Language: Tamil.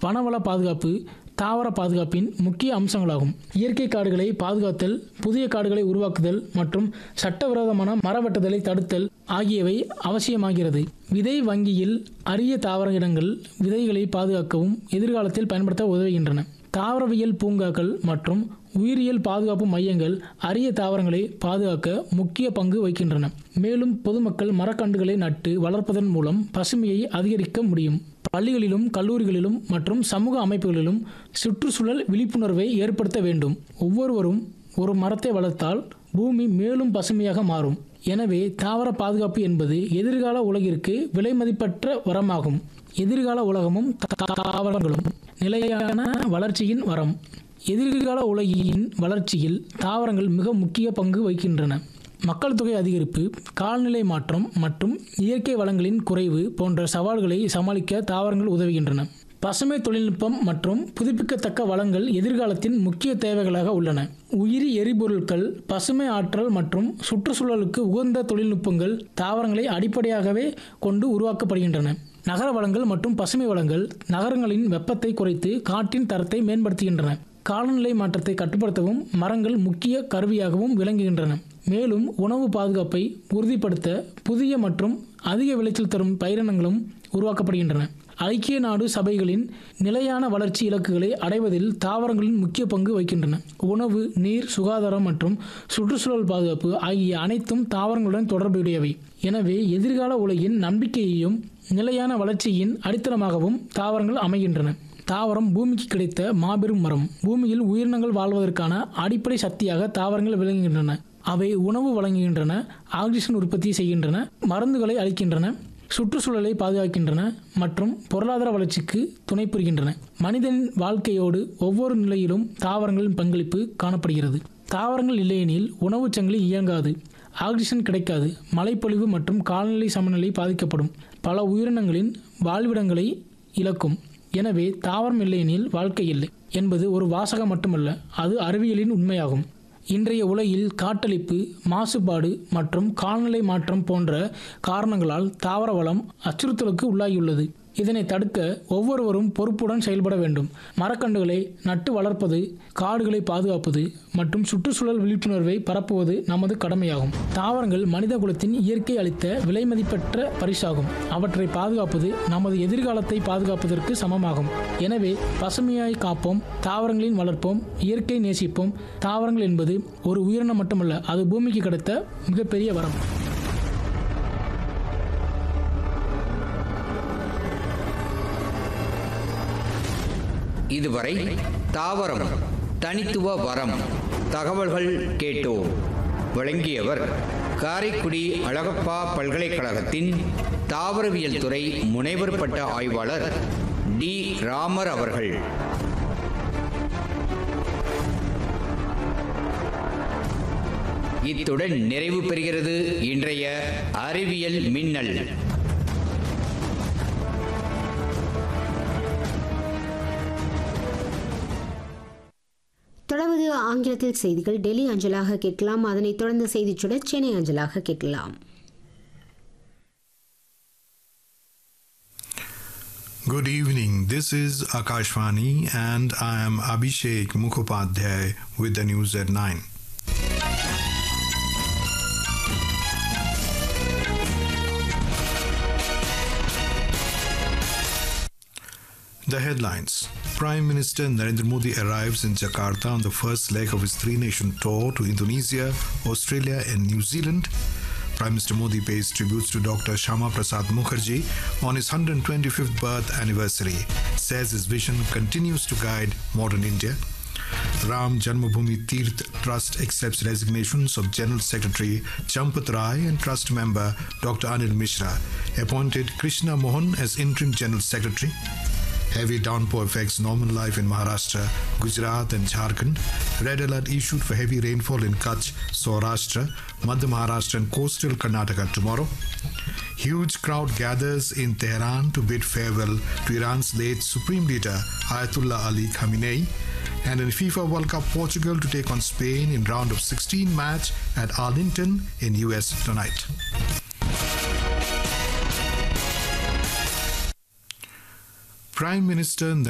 வனவள பாதுகாப்பு தாவர பாதுகாப்பின் முக்கிய அம்சங்களாகும் இயற்கை காடுகளை பாதுகாத்தல் புதிய காடுகளை உருவாக்குதல் மற்றும் சட்டவிரோதமான மரவெட்டுதலை தடுத்தல் ஆகியவை அவசியமாகிறது விதை வங்கியில் அரிய தாவர இடங்கள் விதைகளை பாதுகாக்கவும் எதிர்காலத்தில் பயன்படுத்த உதவுகின்றன தாவரவியல் பூங்காக்கள் மற்றும் உயிரியல் பாதுகாப்பு மையங்கள் அரிய தாவரங்களை பாதுகாக்க முக்கிய பங்கு வகிக்கின்றன மேலும் பொதுமக்கள் மரக்கன்றுகளை நட்டு வளர்ப்பதன் மூலம் பசுமையை அதிகரிக்க முடியும் பள்ளிகளிலும் கல்லூரிகளிலும் மற்றும் சமூக அமைப்புகளிலும் சுற்றுச்சூழல் விழிப்புணர்வை ஏற்படுத்த வேண்டும் ஒவ்வொருவரும் ஒரு மரத்தை வளர்த்தால் பூமி மேலும் பசுமையாக மாறும் எனவே தாவர பாதுகாப்பு என்பது எதிர்கால உலகிற்கு விலைமதிப்பற்ற வரமாகும் எதிர்கால உலகமும் தா- தாவரங்களும் நிலையான வளர்ச்சியின் வரம் எதிர்கால உலகின் வளர்ச்சியில் தாவரங்கள் மிக முக்கிய பங்கு வகிக்கின்றன மக்கள் தொகை அதிகரிப்பு காலநிலை மாற்றம் மற்றும் இயற்கை வளங்களின் குறைவு போன்ற சவால்களை சமாளிக்க தாவரங்கள் உதவுகின்றன பசுமை தொழில்நுட்பம் மற்றும் புதுப்பிக்கத்தக்க வளங்கள் எதிர்காலத்தின் முக்கிய தேவைகளாக உள்ளன உயிரி எரிபொருட்கள் பசுமை ஆற்றல் மற்றும் சுற்றுச்சூழலுக்கு உகந்த தொழில்நுட்பங்கள் தாவரங்களை அடிப்படையாகவே கொண்டு உருவாக்கப்படுகின்றன நகர வளங்கள் மற்றும் பசுமை வளங்கள் நகரங்களின் வெப்பத்தை குறைத்து காற்றின் தரத்தை மேம்படுத்துகின்றன காலநிலை மாற்றத்தை கட்டுப்படுத்தவும் மரங்கள் முக்கிய கருவியாகவும் விளங்குகின்றன மேலும் உணவு பாதுகாப்பை உறுதிப்படுத்த புதிய மற்றும் அதிக விளைச்சல் தரும் பயிரினங்களும் உருவாக்கப்படுகின்றன ஐக்கிய நாடு சபைகளின் நிலையான வளர்ச்சி இலக்குகளை அடைவதில் தாவரங்களின் முக்கிய பங்கு வகிக்கின்றன உணவு நீர் சுகாதாரம் மற்றும் சுற்றுச்சூழல் பாதுகாப்பு ஆகிய அனைத்தும் தாவரங்களுடன் தொடர்புடையவை எனவே எதிர்கால உலகின் நம்பிக்கையையும் நிலையான வளர்ச்சியின் அடித்தளமாகவும் தாவரங்கள் அமைகின்றன தாவரம் பூமிக்கு கிடைத்த மாபெரும் மரம் பூமியில் உயிரினங்கள் வாழ்வதற்கான அடிப்படை சக்தியாக தாவரங்கள் விளங்குகின்றன அவை உணவு வழங்குகின்றன ஆக்சிஜன் உற்பத்தி செய்கின்றன மருந்துகளை அளிக்கின்றன சுற்றுச்சூழலை பாதுகாக்கின்றன மற்றும் பொருளாதார வளர்ச்சிக்கு துணை புரிகின்றன மனிதனின் வாழ்க்கையோடு ஒவ்வொரு நிலையிலும் தாவரங்களின் பங்களிப்பு காணப்படுகிறது தாவரங்கள் இல்லையெனில் உணவுச் சங்கிலி இயங்காது ஆக்சிஜன் கிடைக்காது மழைப்பொழிவு மற்றும் காலநிலை சமநிலை பாதிக்கப்படும் பல உயிரினங்களின் வாழ்விடங்களை இழக்கும் எனவே தாவரம் இல்லையெனில் வாழ்க்கை இல்லை என்பது ஒரு வாசகம் மட்டுமல்ல அது அறிவியலின் உண்மையாகும் இன்றைய உலகில் காட்டழிப்பு மாசுபாடு மற்றும் காலநிலை மாற்றம் போன்ற காரணங்களால் தாவர வளம் அச்சுறுத்தலுக்கு உள்ளாகியுள்ளது இதனை தடுக்க ஒவ்வொருவரும் பொறுப்புடன் செயல்பட வேண்டும் மரக்கன்றுகளை நட்டு வளர்ப்பது காடுகளை பாதுகாப்பது மற்றும் சுற்றுச்சூழல் விழிப்புணர்வை பரப்புவது நமது கடமையாகும் தாவரங்கள் மனித குலத்தின் இயற்கை அளித்த விலைமதிப்பற்ற பரிசாகும் அவற்றை பாதுகாப்பது நமது எதிர்காலத்தை பாதுகாப்பதற்கு சமமாகும் எனவே பசுமையாய் காப்போம் தாவரங்களின் வளர்ப்போம் இயற்கை நேசிப்போம் தாவரங்கள் என்பது ஒரு உயிரினம் மட்டுமல்ல அது பூமிக்கு கிடைத்த மிகப்பெரிய வரம் இதுவரை தாவரம் தனித்துவ வரம் தகவல்கள் கேட்டோம் வழங்கியவர் காரைக்குடி அழகப்பா பல்கலைக்கழகத்தின் தாவரவியல் துறை முனைவர் பட்ட ஆய்வாளர் டி ராமர் அவர்கள் இத்துடன் நிறைவு பெறுகிறது இன்றைய அறிவியல் மின்னல் தொடர்வது ஆங்கிலத்தில் செய்திகள் டெல்லி அஞ்சலாக கேட்கலாம் அதனைத் தொடர்ந்து செய்திச் சுடர் சென்னை அஞ்சலாக கேட்கலாம் Good evening. This is Akashvani and I am Abhishek Mukhopadhyay with the news at 9. The headlines Prime Minister Narendra Modi arrives in Jakarta on the first leg of his three nation tour to Indonesia, Australia, and New Zealand. Prime Minister Modi pays tributes to Dr. Shama Prasad Mukherjee on his 125th birth anniversary, says his vision continues to guide modern India. Ram Janmabhoomi Tirth Trust accepts resignations of General Secretary Champat Rai and Trust member Dr. Anil Mishra, appointed Krishna Mohan as Interim General Secretary. Heavy downpour affects normal life in Maharashtra, Gujarat, and Jharkhand. Red alert issued for heavy rainfall in Kutch, Saurashtra, Madhya Maharashtra, and coastal Karnataka tomorrow. Huge crowd gathers in Tehran to bid farewell to Iran's late Supreme Leader Ayatollah Ali Khamenei. And in FIFA World Cup, Portugal to take on Spain in round of 16 match at Arlington in US tonight. Prime Minister